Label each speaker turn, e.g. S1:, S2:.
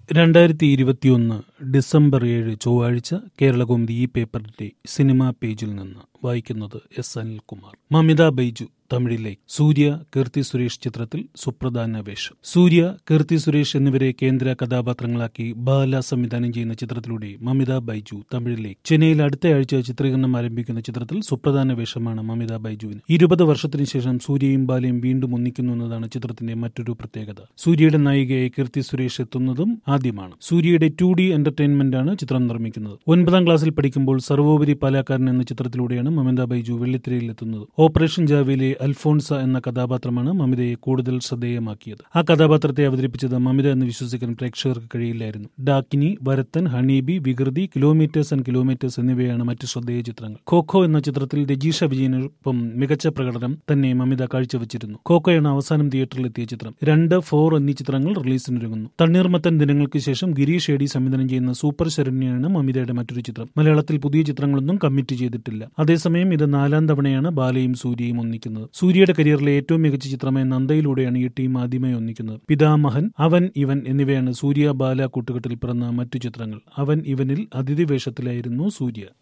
S1: രണ്ടായിരത്തി ഇരുപത്തിയൊന്ന് ഡിസംബർ ഏഴ് ചൊവ്വാഴ്ച കേരളകൗമുദി ഈ പേപ്പറിന്റെ സിനിമാ പേജിൽ നിന്ന് വായിക്കുന്നത് എസ് അനിൽകുമാർ മമിത ബൈജു തമിഴിലേക്ക് സൂര്യ കീർത്തി സുരേഷ് ചിത്രത്തിൽ സുപ്രധാന വേഷം സൂര്യ കീർത്തി സുരേഷ് എന്നിവരെ കേന്ദ്ര കഥാപാത്രങ്ങളാക്കി ബാല സംവിധാനം ചെയ്യുന്ന ചിത്രത്തിലൂടെ മമിത ബൈജു തമിഴിലേക്ക് ചെന്നൈയിൽ അടുത്ത ആഴ്ച ചിത്രീകരണം ആരംഭിക്കുന്ന ചിത്രത്തിൽ സുപ്രധാന വേഷമാണ് മമിത ബൈജുവിന് ഇരുപത് വർഷത്തിനു ശേഷം സൂര്യയും ബാലയും വീണ്ടും ഒന്നിക്കുന്നു എന്നതാണ് ചിത്രത്തിന്റെ മറ്റൊരു പ്രത്യേകത സൂര്യയുടെ നായികയായി കീർത്തി സുരേഷ് എത്തുന്നതും ആദ്യമാണ് സൂര്യയുടെ ടു ഡി എന്റർടൈൻമെന്റ് ആണ് ചിത്രം നിർമ്മിക്കുന്നത് ഒൻപതാം ക്ലാസ്സിൽ പഠിക്കുമ്പോൾ സർവോപരി പാലാക്കാരൻ എന്ന ചിത്രത്തിലൂടെയാണ് മമിത ബൈജു വെള്ളിത്തിരയിൽ എത്തുന്നത് ഓപ്പറേഷൻ ജാവയിലെ അൽഫോൺസ എന്ന കഥാപാത്രമാണ് മമിതയെ കൂടുതൽ ശ്രദ്ധേയമാക്കിയത് ആ കഥാപാത്രത്തെ അവതരിപ്പിച്ചത് മമിത എന്ന് വിശ്വസിക്കാൻ പ്രേക്ഷകർക്ക് കഴിയില്ലായിരുന്നു Dakini Varathan honey bee Vikruthi kilometres and kilometres എന്നിവയാണ് മറ്റ് ശ്രദ്ധേയ ചിത്രങ്ങൾ ഖോഖോ എന്ന ചിത്രത്തിൽ രജീഷ വിജയനൊപ്പം മികച്ച പ്രകടനം തന്നെ മമിത കാഴ്ചവെച്ചിരുന്നു ഖോഖോയാണ് അവസാനം തിയേറ്ററിൽ എത്തിയ ചിത്രം രണ്ട് ഫോർ എന്നീ ചിത്രങ്ങൾ റിലീസിനൊരുങ്ങുന്നു തണ്ണീർമത്തൻ ദിനങ്ങൾക്ക് ശേഷം ഗിരീഷ് ഏടി സംവിധാനം ചെയ്യുന്ന സൂപ്പർ ശരണ്യാണ് മമിതയുടെ മറ്റൊരു ചിത്രം മലയാളത്തിൽ പുതിയ ചിത്രങ്ങളൊന്നും കമ്മിറ്റ് ചെയ്തിട്ടില്ല അതേസമയം ഇത് നാലാം തവണയാണ് ബാലയും സൂര്യയും ഒന്നിക്കുന്നത് സൂര്യയുടെ കരിയറിലെ ഏറ്റവും മികച്ച ചിത്രമായ നന്ദയിലൂടെയാണ് ഈ ടീം ആദ്യമായി ഒന്നിക്കുന്നത് പിതാമഹൻ അവൻ ഇവൻ എന്നിവയാണ് സൂര്യ ബാല കൂട്ടുകെട്ടിൽ പിറന്ന മറ്റു ചിത്രങ്ങൾ അവൻ ഇവനിൽ അതിഥി വേഷത്തിലായിരുന്നു സൂര്യ